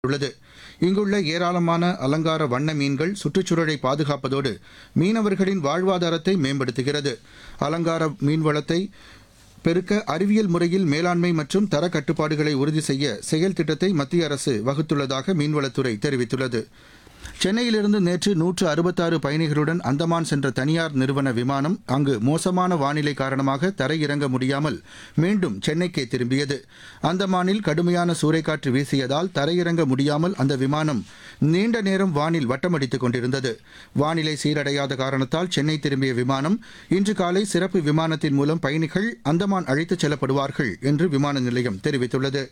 உள்ளது இங்குள்ள ஏராளமான அலங்கார வண்ண மீன்கள் சுற்றுச்சூழலை பாதுகாப்பதோடு மீனவர்களின் வாழ்வாதாரத்தை மேம்படுத்துகிறது அலங்கார மீன்வளத்தை பெருக்க அறிவியல் முறையில் மேலாண்மை மற்றும் தர கட்டுப்பாடுகளை உறுதி செய்ய செயல் திட்டத்தை மத்திய அரசு வகுத்துள்ளதாக மீன்வளத்துறை தெரிவித்துள்ளது சென்னையிலிருந்து நேற்று நூற்று அறுபத்தாறு பயணிகளுடன் அந்தமான் சென்ற தனியார் நிறுவன விமானம் அங்கு மோசமான வானிலை காரணமாக தரையிறங்க முடியாமல் மீண்டும் சென்னைக்கே திரும்பியது அந்தமானில் கடுமையான சூறைக்காற்று வீசியதால் தரையிறங்க முடியாமல் அந்த விமானம் நீண்ட நேரம் வானில் வட்டமடித்துக் கொண்டிருந்தது வானிலை சீரடையாத காரணத்தால் சென்னை திரும்பிய விமானம் இன்று காலை சிறப்பு விமானத்தின் மூலம் பயணிகள் அந்தமான் அழைத்துச் செல்லப்படுவார்கள் என்று விமான நிலையம் தெரிவித்துள்ளது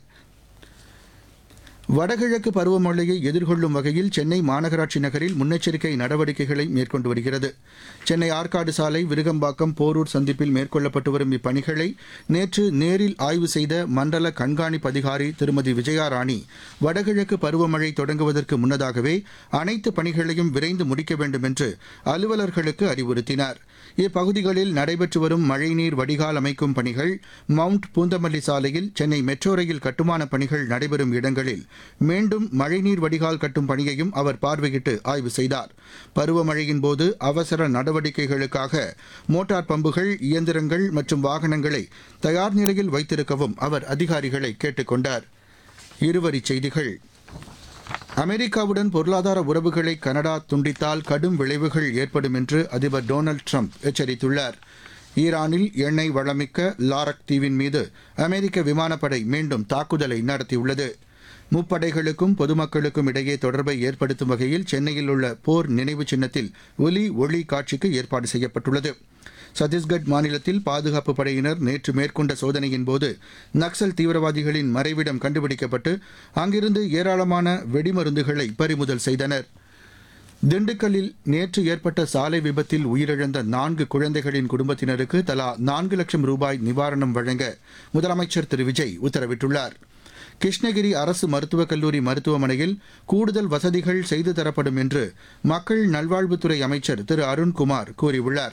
வடகிழக்கு பருவமழையை எதிர்கொள்ளும் வகையில் சென்னை மாநகராட்சி நகரில் முன்னெச்சரிக்கை நடவடிக்கைகளை மேற்கொண்டு வருகிறது சென்னை ஆற்காடு சாலை விருகம்பாக்கம் போரூர் சந்திப்பில் மேற்கொள்ளப்பட்டு வரும் இப்பணிகளை நேற்று நேரில் ஆய்வு செய்த மண்டல கண்காணிப்பு அதிகாரி திருமதி விஜயா ராணி வடகிழக்கு பருவமழை தொடங்குவதற்கு முன்னதாகவே அனைத்து பணிகளையும் விரைந்து முடிக்க வேண்டும் என்று அலுவலர்களுக்கு அறிவுறுத்தினார் இப்பகுதிகளில் நடைபெற்று வரும் மழைநீர் வடிகால் அமைக்கும் பணிகள் மவுண்ட் பூந்தமல்லி சாலையில் சென்னை மெட்ரோ ரயில் கட்டுமான பணிகள் நடைபெறும் இடங்களில் மீண்டும் மழைநீர் வடிகால் கட்டும் பணியையும் அவர் பார்வையிட்டு ஆய்வு செய்தார் பருவமழையின் போது அவசர நடவடிக்கைகளுக்காக மோட்டார் பம்புகள் இயந்திரங்கள் மற்றும் வாகனங்களை தயார் நிலையில் வைத்திருக்கவும் அவர் அதிகாரிகளை கேட்டுக் கொண்டார் இருவரிச் செய்திகள் அமெரிக்காவுடன் பொருளாதார உறவுகளை கனடா துண்டித்தால் கடும் விளைவுகள் ஏற்படும் என்று அதிபர் டொனால்டு ட்ரம்ப் எச்சரித்துள்ளார் ஈரானில் எண்ணெய் வளமிக்க லாரக் தீவின் மீது அமெரிக்க விமானப்படை மீண்டும் தாக்குதலை நடத்தியுள்ளது முப்படைகளுக்கும் பொதுமக்களுக்கும் இடையே தொடர்பை ஏற்படுத்தும் வகையில் சென்னையில் உள்ள போர் நினைவு சின்னத்தில் ஒலி ஒளி காட்சிக்கு ஏற்பாடு செய்யப்பட்டுள்ளது சத்தீஸ்கட் மாநிலத்தில் பாதுகாப்பு படையினர் நேற்று மேற்கொண்ட சோதனையின் போது நக்சல் தீவிரவாதிகளின் மறைவிடம் கண்டுபிடிக்கப்பட்டு அங்கிருந்து ஏராளமான வெடிமருந்துகளை பறிமுதல் செய்தனர் திண்டுக்கல்லில் நேற்று ஏற்பட்ட சாலை விபத்தில் உயிரிழந்த நான்கு குழந்தைகளின் குடும்பத்தினருக்கு தலா நான்கு லட்சம் ரூபாய் நிவாரணம் வழங்க முதலமைச்சர் திரு விஜய் உத்தரவிட்டுள்ளார் கிருஷ்ணகிரி அரசு மருத்துவக் கல்லூரி மருத்துவமனையில் கூடுதல் வசதிகள் செய்து தரப்படும் என்று மக்கள் நல்வாழ்வுத்துறை அமைச்சர் திரு அருண்குமார் கூறியுள்ளார்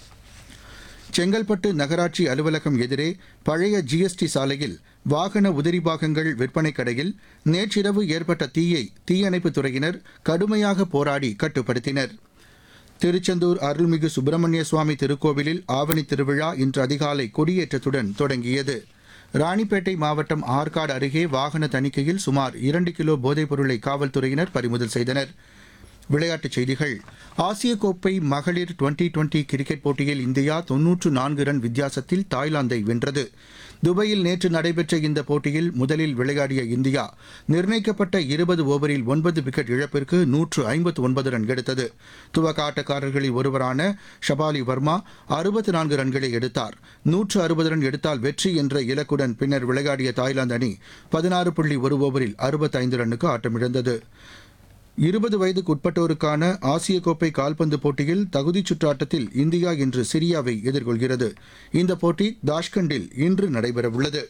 செங்கல்பட்டு நகராட்சி அலுவலகம் எதிரே பழைய ஜிஎஸ்டி சாலையில் வாகன உதிரி பாகங்கள் விற்பனை கடையில் நேற்றிரவு ஏற்பட்ட தீயை தீயணைப்புத் துறையினர் கடுமையாக போராடி கட்டுப்படுத்தினர் திருச்செந்தூர் அருள்மிகு சுப்பிரமணிய சுவாமி திருக்கோவிலில் ஆவணி திருவிழா இன்று அதிகாலை கொடியேற்றத்துடன் தொடங்கியது ராணிப்பேட்டை மாவட்டம் ஆற்காடு அருகே வாகன தணிக்கையில் சுமார் இரண்டு கிலோ போதைப் பொருளை காவல்துறையினர் பறிமுதல் செய்தனர் விளையாட்டுச் செய்திகள் ஆசிய கோப்பை மகளிர் டுவெண்டி டுவெண்டி கிரிக்கெட் போட்டியில் இந்தியா தொன்னூற்று நான்கு ரன் வித்தியாசத்தில் தாய்லாந்தை வென்றது துபாயில் நேற்று நடைபெற்ற இந்த போட்டியில் முதலில் விளையாடிய இந்தியா நிர்ணயிக்கப்பட்ட இருபது ஓவரில் ஒன்பது விக்கெட் இழப்பிற்கு நூற்று ஐம்பத்து ஒன்பது ரன் எடுத்தது துவக்க ஆட்டக்காரர்களில் ஒருவரான ஷபாலி வர்மா அறுபத்து நான்கு ரன்களை எடுத்தார் நூற்று அறுபது ரன் எடுத்தால் வெற்றி என்ற இலக்குடன் பின்னர் விளையாடிய தாய்லாந்து அணி பதினாறு புள்ளி ஒரு ஓவரில் அறுபத்தைந்து ரன்னுக்கு ஆட்டமிழந்தது இருபது வயதுக்கு உட்பட்டோருக்கான ஆசிய கோப்பை கால்பந்து போட்டியில் தகுதிச் சுற்று ஆட்டத்தில் இந்தியா இன்று சிரியாவை எதிர்கொள்கிறது இந்த போட்டி தாஷ்கண்டில் இன்று நடைபெறவுள்ளது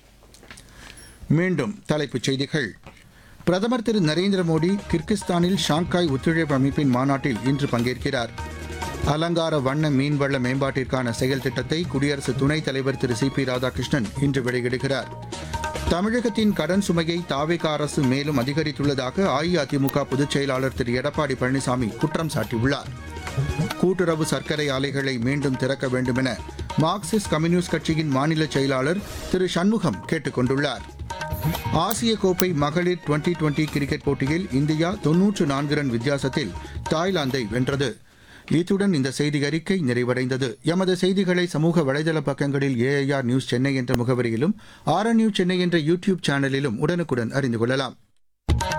மீண்டும் தலைப்புச் செய்திகள் பிரதமர் திரு நரேந்திர மோடி கிர்கிஸ்தானில் ஷாங்காய் ஒத்துழைப்பு அமைப்பின் மாநாட்டில் இன்று பங்கேற்கிறார் அலங்கார வண்ண மீன்வள மேம்பாட்டிற்கான செயல் திட்டத்தை குடியரசு துணைத் தலைவர் திரு சி பி ராதாகிருஷ்ணன் இன்று வெளியிடுகிறார் தமிழகத்தின் கடன் சுமையை தாவேக அரசு மேலும் அதிகரித்துள்ளதாக அஇஅதிமுக பொதுச் செயலாளர் திரு எடப்பாடி பழனிசாமி குற்றம் சாட்டியுள்ளார் கூட்டுறவு சர்க்கரை ஆலைகளை மீண்டும் திறக்க வேண்டுமென மார்க்சிஸ்ட் கம்யூனிஸ்ட் கட்சியின் மாநில செயலாளர் திரு சண்முகம் கேட்டுக் கொண்டுள்ளார் ஆசிய கோப்பை மகளிர் டுவெண்டி டுவெண்டி கிரிக்கெட் போட்டியில் இந்தியா தொன்னூற்று நான்கு ரன் வித்தியாசத்தில் தாய்லாந்தை வென்றது இத்துடன் இந்த செய்தி அறிக்கை நிறைவடைந்தது எமது செய்திகளை சமூக வலைதள பக்கங்களில் ஏஐஆர் நியூஸ் சென்னை என்ற முகவரியிலும் ஆர் நியூஸ் சென்னை என்ற யூடியூப் சேனலிலும் உடனுக்குடன் அறிந்து கொள்ளலாம்